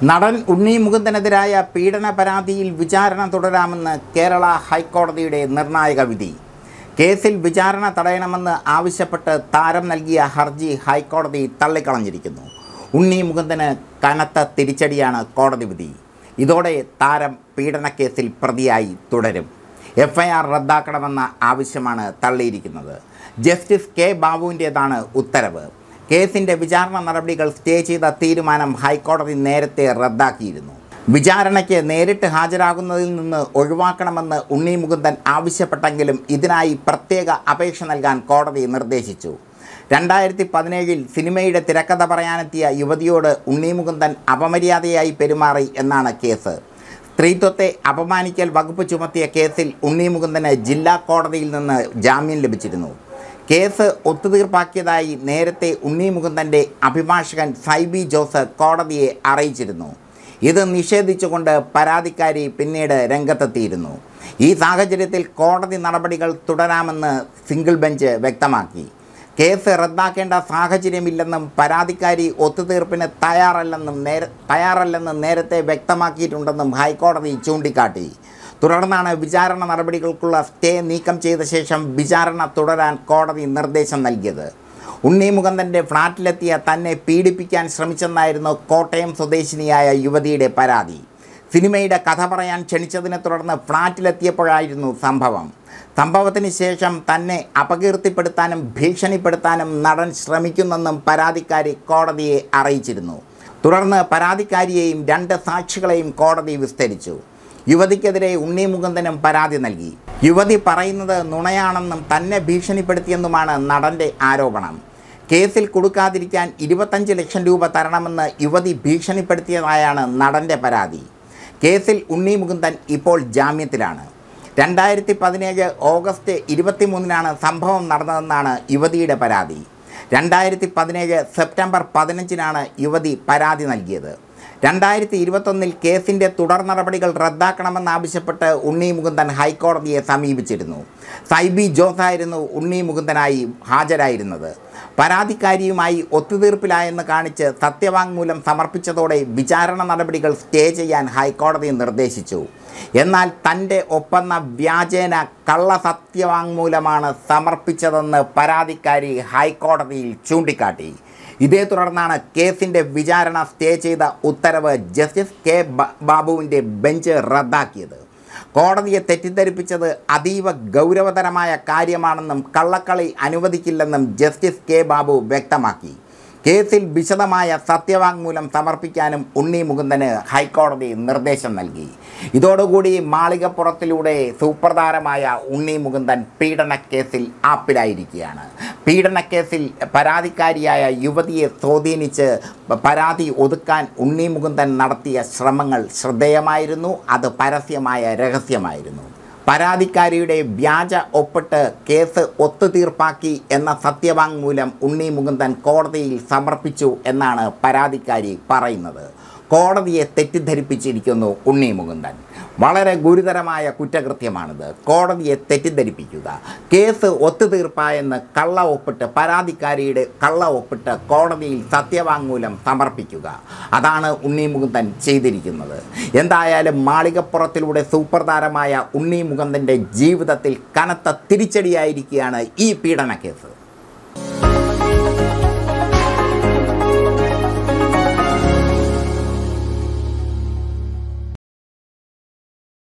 നടൻ ഉണ്ണി മുകുന്ദനെതിരായ പീഡന പരാതിയിൽ വിചാരണ തുടരാമെന്ന് കേരള ഹൈക്കോടതിയുടെ നിർണായക വിധി കേസിൽ വിചാരണ തടയണമെന്ന് ആവശ്യപ്പെട്ട് താരം നൽകിയ ഹർജി ഹൈക്കോടതി തള്ളിക്കളഞ്ഞിരിക്കുന്നു ഉണ്ണി മുകുന്ദന് കനത്ത തിരിച്ചടിയാണ് കോടതി വിധി ഇതോടെ താരം പീഡനക്കേസിൽ പ്രതിയായി തുടരും എഫ് ഐ ആർ റദ്ദാക്കണമെന്ന ആവശ്യമാണ് തള്ളിയിരിക്കുന്നത് ജസ്റ്റിസ് കെ ബാബുവിൻ്റേതാണ് ഉത്തരവ് കേസിൻ്റെ വിചാരണ നടപടികൾ സ്റ്റേ ചെയ്ത തീരുമാനം ഹൈക്കോടതി നേരത്തെ റദ്ദാക്കിയിരുന്നു വിചാരണയ്ക്ക് നേരിട്ട് ഹാജരാകുന്നതിൽ നിന്ന് ഒഴിവാക്കണമെന്ന് ഉണ്ണി മുകുന്ദൻ ആവശ്യപ്പെട്ടെങ്കിലും ഇതിനായി പ്രത്യേക അപേക്ഷ നൽകാൻ കോടതി നിർദ്ദേശിച്ചു രണ്ടായിരത്തി പതിനേഴിൽ സിനിമയുടെ തിരക്കഥ പറയാനെത്തിയ യുവതിയോട് ഉണ്ണി മുകുന്ദൻ അപമര്യാദയായി പെരുമാറി എന്നാണ് കേസ് സ്ത്രീത്വത്തെ അപമാനിക്കൽ വകുപ്പ് ചുമത്തിയ കേസിൽ ഉണ്ണി മുകുന്ദന് ജില്ലാ കോടതിയിൽ നിന്ന് ജാമ്യം ലഭിച്ചിരുന്നു കേസ് ഒത്തുതീർപ്പാക്കിയതായി നേരത്തെ ഉണ്ണി മുകുന്ദൻ്റെ അഭിഭാഷകൻ സൈബി ജോസ് കോടതിയെ അറിയിച്ചിരുന്നു ഇത് നിഷേധിച്ചുകൊണ്ട് പരാതിക്കാരി പിന്നീട് രംഗത്തെത്തിയിരുന്നു ഈ സാഹചര്യത്തിൽ കോടതി നടപടികൾ തുടരാമെന്ന് സിംഗിൾ ബെഞ്ച് വ്യക്തമാക്കി കേസ് റദ്ദാക്കേണ്ട സാഹചര്യമില്ലെന്നും പരാതിക്കാരി ഒത്തുതീർപ്പിന് തയ്യാറല്ലെന്നും നേര തയ്യാറല്ലെന്ന് നേരത്തെ വ്യക്തമാക്കിയിട്ടുണ്ടെന്നും ഹൈക്കോടതി ചൂണ്ടിക്കാട്ടി തുടർന്നാണ് വിചാരണ നടപടികൾക്കുള്ള സ്റ്റേ നീക്കം ചെയ്ത ശേഷം വിചാരണ തുടരാൻ കോടതി നിർദ്ദേശം നൽകിയത് ഉണ്ണി മുകുന്ദൻ്റെ ഫ്ളാറ്റിലെത്തിയ തന്നെ പീഡിപ്പിക്കാൻ ശ്രമിച്ചെന്നായിരുന്നു കോട്ടയം സ്വദേശിനിയായ യുവതിയുടെ പരാതി സിനിമയുടെ കഥ പറയാൻ ക്ഷണിച്ചതിനെ തുടർന്ന് ഫ്ളാറ്റിലെത്തിയപ്പോഴായിരുന്നു സംഭവം സംഭവത്തിന് ശേഷം തന്നെ അപകീർത്തിപ്പെടുത്താനും ഭീഷണിപ്പെടുത്താനും നടൻ ശ്രമിക്കുന്നെന്നും പരാതിക്കാരി കോടതിയെ അറിയിച്ചിരുന്നു തുടർന്ന് പരാതിക്കാരിയെയും രണ്ട് സാക്ഷികളെയും കോടതി വിസ്തരിച്ചു യുവതിക്കെതിരെ ഉണ്ണി മുകുന്ദനും പരാതി നൽകി യുവതി പറയുന്നത് നുണയാണെന്നും തന്നെ ഭീഷണിപ്പെടുത്തിയെന്നുമാണ് നടൻ്റെ ആരോപണം കേസിൽ കൊടുക്കാതിരിക്കാൻ ഇരുപത്തഞ്ച് ലക്ഷം രൂപ തരണമെന്ന് യുവതി ഭീഷണിപ്പെടുത്തിയതായാണ് നടൻ്റെ പരാതി കേസിൽ ഉണ്ണി മുകുന്ദൻ ഇപ്പോൾ ജാമ്യത്തിലാണ് രണ്ടായിരത്തി പതിനേഴ് ഓഗസ്റ്റ് ഇരുപത്തിമൂന്നിനാണ് സംഭവം നടന്നതെന്നാണ് യുവതിയുടെ പരാതി രണ്ടായിരത്തി പതിനേഴ് സെപ്റ്റംബർ പതിനഞ്ചിനാണ് യുവതി പരാതി നൽകിയത് രണ്ടായിരത്തി ഇരുപത്തൊന്നിൽ കേസിൻ്റെ തുടർ നടപടികൾ റദ്ദാക്കണമെന്നാവശ്യപ്പെട്ട് ഉണ്ണി മുകുന്ദൻ ഹൈക്കോടതിയെ സമീപിച്ചിരുന്നു സൈബി ജോസായിരുന്നു ഉണ്ണി മുകുന്ദനായി ഹാജരായിരുന്നത് പരാതിക്കാരിയുമായി ഒത്തുതീർപ്പിലായെന്ന് കാണിച്ച് സത്യവാങ്മൂലം സമർപ്പിച്ചതോടെ വിചാരണ നടപടികൾ സ്റ്റേ ചെയ്യാൻ ഹൈക്കോടതി നിർദ്ദേശിച്ചു എന്നാൽ തൻ്റെ ഒപ്പെന്ന വ്യാജേന കള്ള സത്യവാങ്മൂലമാണ് സമർപ്പിച്ചതെന്ന് പരാതിക്കാരി ഹൈക്കോടതിയിൽ ചൂണ്ടിക്കാട്ടി ഇതേ തുടർന്നാണ് കേസിൻ്റെ വിചാരണ സ്റ്റേ ചെയ്ത ഉത്തരവ് ജസ്റ്റിസ് കെ ബ- ബാബുവിൻ്റെ ബെഞ്ച് റദ്ദാക്കിയത് കോടതിയെ തെറ്റിദ്ധരിപ്പിച്ചത് അതീവ ഗൗരവതരമായ കാര്യമാണെന്നും കള്ളക്കളി അനുവദിക്കില്ലെന്നും ജസ്റ്റിസ് കെ ബാബു വ്യക്തമാക്കി കേസിൽ വിശദമായ സത്യവാങ്മൂലം സമർപ്പിക്കാനും ഉണ്ണി മുകുന്ദന് ഹൈക്കോടതി നിർദ്ദേശം നൽകി ഇതോടുകൂടി മാളികപ്പുറത്തിലൂടെ സൂപ്രധാനമായ ഉണ്ണി മുകുന്ദൻ പീഡനക്കേസിൽ ആപ്പിലായിരിക്കുകയാണ് പീഡനക്കേസിൽ പരാതിക്കാരിയായ യുവതിയെ സ്വാധീനിച്ച് പരാതി ഒതുക്കാൻ ഉണ്ണി മുകുന്ദൻ നടത്തിയ ശ്രമങ്ങൾ ശ്രദ്ധേയമായിരുന്നു അത് പരസ്യമായ രഹസ്യമായിരുന്നു പരാതിക്കാരിയുടെ വ്യാജ ഒപ്പിട്ട് കേസ് ഒത്തുതീർപ്പാക്കി എന്ന സത്യവാങ്മൂലം ഉണ്ണി മുകുന്ദൻ കോടതിയിൽ സമർപ്പിച്ചു എന്നാണ് പരാതിക്കാരി പറയുന്നത് കോടതിയെ തെറ്റിദ്ധരിപ്പിച്ചിരിക്കുന്നു ഉണ്ണി മുകുന്ദൻ വളരെ ഗുരുതരമായ കുറ്റകൃത്യമാണിത് കോടതിയെ തെറ്റിദ്ധരിപ്പിക്കുക കേസ് ഒത്തുതീർപ്പായെന്ന് കള്ള ഒപ്പിട്ട് പരാതിക്കാരിയുടെ കള്ള ഒപ്പിട്ട് കോടതിയിൽ സത്യവാങ്മൂലം സമർപ്പിക്കുക അതാണ് ഉണ്ണി മുകുന്ദൻ ചെയ്തിരിക്കുന്നത് എന്തായാലും മാളികപ്പുറത്തിലൂടെ സൂപ്പർ താരമായ ഉണ്ണി മുകുന്ദൻ്റെ ജീവിതത്തിൽ കനത്ത തിരിച്ചടിയായിരിക്കുകയാണ് ഈ പീഡന കേസ്